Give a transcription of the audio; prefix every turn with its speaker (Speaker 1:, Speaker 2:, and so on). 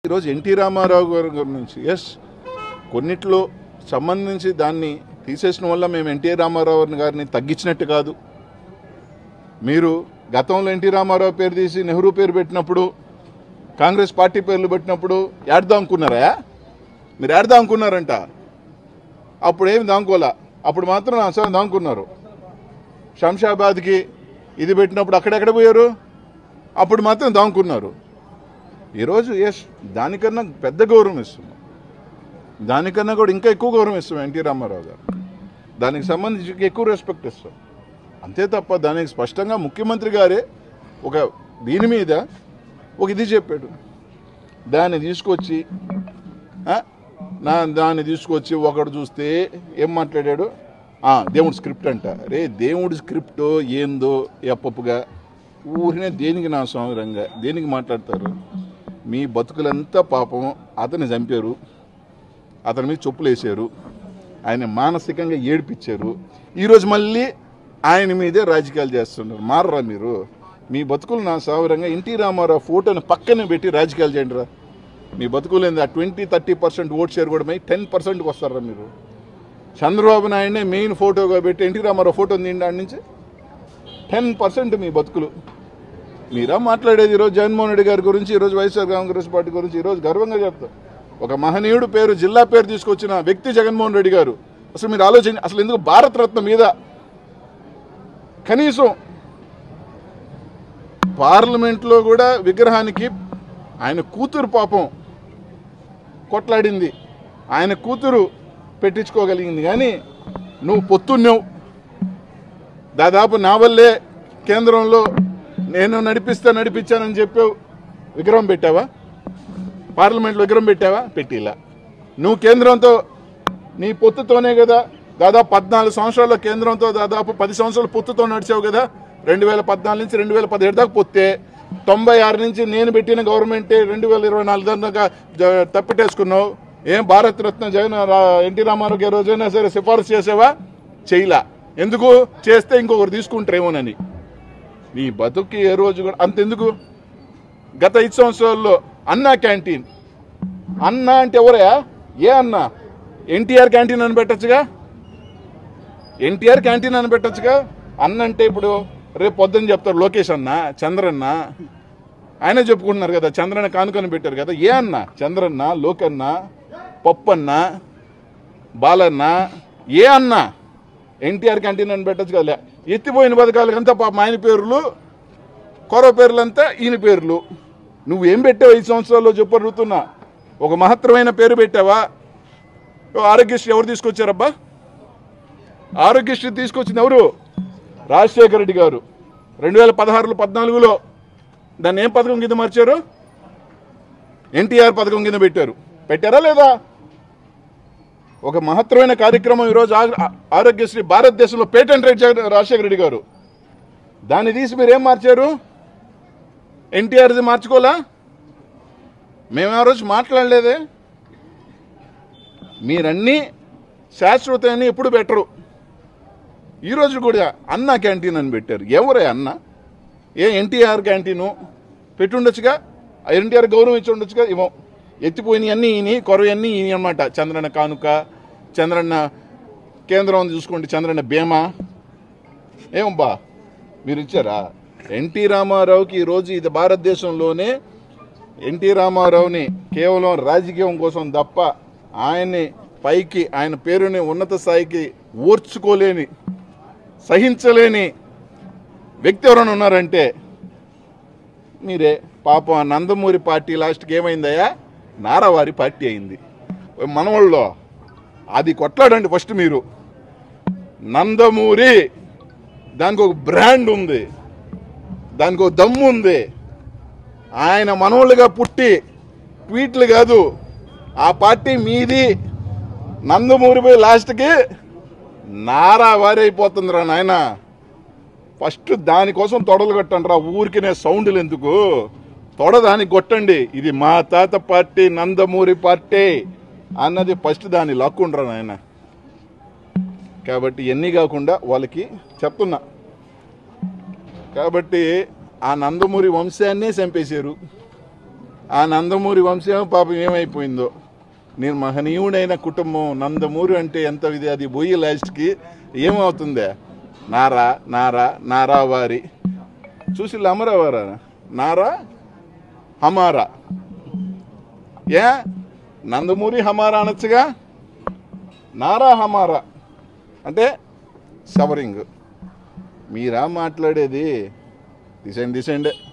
Speaker 1: ఈరోజు ఎన్టీ రామారావు గారి గురించి ఎస్ కొన్నిట్లో సంబంధించి దాన్ని తీసేసిన వల్ల మేము ఎన్టీ రామారావు గారిని తగ్గించినట్టు కాదు మీరు గతంలో ఎన్టీ రామారావు పేరు తీసి నెహ్రూ పేరు పెట్టినప్పుడు కాంగ్రెస్ పార్టీ పేర్లు పెట్టినప్పుడు ఏడదాం అనుకున్నారా మీరు ఏడదాం అనుకున్నారంట అప్పుడు ఏమి దాముకోలే అప్పుడు మాత్రం అసలు దాముకున్నారు శంషాబాద్కి ఇది పెట్టినప్పుడు అక్కడెక్కడ పోయారు అప్పుడు మాత్రం దాముకున్నారు ఈరోజు ఎస్ దానికన్నా పెద్ద గౌరవం ఇస్తున్నాం దానికన్నా కూడా ఇంకా ఎక్కువ గౌరవం ఇస్తాం ఎన్టీ రామారావు గారు దానికి సంబంధించి ఇంకా ఎక్కువ రెస్పెక్ట్ ఇస్తాం అంతే తప్ప దానికి స్పష్టంగా ముఖ్యమంత్రి గారే ఒక దీని మీద ఒక ఇది చెప్పాడు దాన్ని తీసుకొచ్చి ఆ, నా దాన్ని తీసుకొచ్చి ఒకడు చూస్తే ఏం మాట్లాడాడు ఆ, దేవుడి స్క్రిప్ట్ అంట రే దేవుడి స్క్రిప్ట్ ఏందో ఎప్పప్పుగా ఊరినే దేనికి నా సౌరంగా దేనికి మాట్లాడతారు మీ బతుకులంతా పాపం అతన్ని చంపారు అతని మీద చెప్పులు వేసారు ఆయన మానసికంగా ఏడిపించారు ఈరోజు మళ్ళీ ఆయన మీదే రాజకీయాలు చేస్తున్నారు మారరా మీరు మీ బతుకులు నా సావరంగా ఎన్టీ రామారావు ఫోటోని పక్కన పెట్టి రాజకీయాలు చేయండి రా మీ బతుకులు ఏంది ఆ twenty thirty percent vote share కూడా టెన్ పర్సెంట్కి వస్తారా మీరు చంద్రబాబు నాయుడునే మెయిన్ ఫోటోగా పెట్టి ఎన్టీ రామారావు ఫోటో తీయండి ఆడి నుంచి టెన్ పర్సెంట్ మీ బతుకులు మీరా మాట్లాడేది ఈరోజు జగన్మోహన్ రెడ్డి గారి గురించి ఈరోజు వైఎస్ఆర్ కాంగ్రెస్ పార్టీ గురించి ఈరోజు గర్వంగా చెప్తారు ఒక మహనీయుడు పేరు జిల్లా పేరు తీసుకొచ్చిన వ్యక్తి జగన్మోహన్ రెడ్డి గారు అసలు మీరు ఆలోచించి అసలు ఎందుకు భారతరత్న మీద కనీసం పార్లమెంట్లో కూడా విగ్రహానికి ఆయన కూతురు పాపం కొట్లాడింది ఆయన కూతురు పెట్టించుకోగలిగింది కానీ నువ్వు పొత్తున్నావు దాదాపు నా వల్లే కేంద్రంలో నేను నడిపిస్తా నడిపించానని చెప్పావు విగ్రహం పెట్టావా పార్లమెంట్లో విగ్రహం పెట్టావా పెట్టిలా నువ్వు కేంద్రంతో నీ పొత్తుతోనే కదా దాదాపు పద్నాలుగు సంవత్సరాల కేంద్రంతో దాదాపు పది సంవత్సరాల పొత్తుతో నడిచావు కదా రెండు వేల పద్నాలుగు నుంచి రెండు వేల పదిహేడు దాకా పొత్తే తొంభై ఆరు నుంచి నేను పెట్టిన గవర్నమెంటే రెండు వేల ఇరవై నాలుగు దాకా జ- తప్పిటేసుకున్నావు ఏం భారత్ రత్న జగన్ రా- ఎన్టీ రామారావుకి ఏ రోజైనా సరే సిఫారసు చేసావా చేయలా ఎందుకు చేస్తే ఇంకొకరు తీసుకుంటారేమోనని నీ బతుక్కి ఏ రోజు కూడా అంతెందుకు గత ఐదు సంవత్సరాల్లో అన్నా క్యాంటీన్ అన్న అంటే ఎవరయా ఏ అన్న ఎన్టీఆర్ క్యాంటీన్ అని పెట్టచ్చుగా ఎన్టీఆర్ క్యాంటీన్ అని పెట్టచ్చుగా అన్న అంటే ఇప్పుడు రేపు పొద్దున్న చెప్తారు లోకేష్ అన్న చంద్రన్న ఆయన చెప్పుకుంటున్నారు కదా చంద్రన్న కానుకొని పెట్టారు కదా ఏ అన్న చంద్రన్న లోకన్న పప్పన్న బాలన్న ఏ అన్న ఎన్టీఆర్ క్యాంటీన్ అని పెట్టచ్చు కదా ఎత్తిపోయిన పథకాలకంతా పాపం ఆయన పేర్లు కొరవ పేర్లంతా ఈయన పేర్లు నువ్వేం పెట్టావు ఐదు సంవత్సరాల్లో చెప్పు అడుగుతున్నా ఒక మహత్తరమైన పేరు పెట్టావా ఓ ఆరోగ్యశ్రీ ఎవరు తీసుకొచ్చారబ్బా ఆరోగ్యశ్రీ తీసుకొచ్చింది ఎవరు రాజశేఖర రెడ్డి గారు రెండు వేల పదహారులో పద్నాలుగులో దాన్ని ఏం పథకం కింద మార్చారు ఎన్టీఆర్ పథకం కింద పెట్టారు పెట్టారా లేదా ఒక మహత్తరమైన కార్యక్రమం ఈరోజు ఆ- ఆరోగ్యశ్రీ భారతదేశంలో పేటెంట్ రైట్ జగన్ రాజశేఖర రెడ్డి గారు దాన్ని తీసి మీరు ఏం మార్చారు ఎన్టీఆర్ది మార్చుకోలా మేము ఆ రోజు మాట్లాడలేదే మీరన్నీ శాశ్వతని ఎప్పుడు పెట్టరు ఈరోజు కూడా అన్న క్యాంటీన్ అని పెట్టారు ఎవరే అన్న ఏ ఎన్టీఆర్ క్యాంటీను పెట్టుండొచ్చుగా ఆ ఎన్టీఆర్ గౌరవం ఇచ్చి ఉండొచ్చుగా ఇవ్వం ఎత్తిపోయినవి అన్నీ ఈయన కొరవన్నీ ఈయన అనమాట చంద్రన్న కానుక చంద్రన్న కేంద్రం చూసుకోండి చంద్రన్న బీమా ఏం బా మీరు ఇచ్చారా ఎన్టీ రామారావుకి ఈరోజు ఇది భారతదేశంలోనే ఎన్టీ రామారావుని కేవలం రాజకీయం కోసం తప్ప ఆయన్ని పైకి ఆయన పేరుని ఉన్నత స్థాయికి ఓర్చుకోలేని సహించలేని వ్యక్తి ఎవరైనా ఉన్నారంటే మీరే పాపం ఆ నందమూరి పార్టీ లాస్ట్కి ఏమైందయ్యా నారావారి పార్టీ అయింది మనవాళ్ళలో అది కొట్లాడండి ఫస్ట్ మీరు నందమూరి దానికి ఒక బ్రాండ్ ఉంది దానికి ఒక దమ్ము ఉంది ఆయన మనోళ్ళుగా పుట్టి ట్వీట్లు కాదు ఆ పార్టీ మీది నందమూరి పోయి లాస్ట్కి నారా వారైపోతుందిరా నాయన ఫస్ట్ దానికోసం తొడలు కొట్టండి రా ఊరికినే సౌండ్లు ఎందుకు తొడ దానికి కొట్టండి ఇది మా తాత పార్టీ నందమూరి పార్టీ అన్నది ఫస్ట్ దాన్ని లాక్కుండ్రా నాయన కాబట్టి ఎన్ని కాకుండా వాళ్ళకి చెప్తున్నా కాబట్టి ఆ నందమూరి వంశాన్నే చంపేశారు ఆ నందమూరి వంశం పాపం ఏమైపోయిందో నేను మహనీయుడైన కుటుంబం నందమూరి అంటే ఎంత ఇది అది పోయి లాస్ట్కి ఏమవుతుందే నారా నారా నారా వారి చూసి అమరావారా నారా హమారా ఏ నందమూరి హమారా అనొచ్చుగా నారా హమారా అంటే సవరింగ్ మీరా మాట్లాడేది దిశండి దిశండే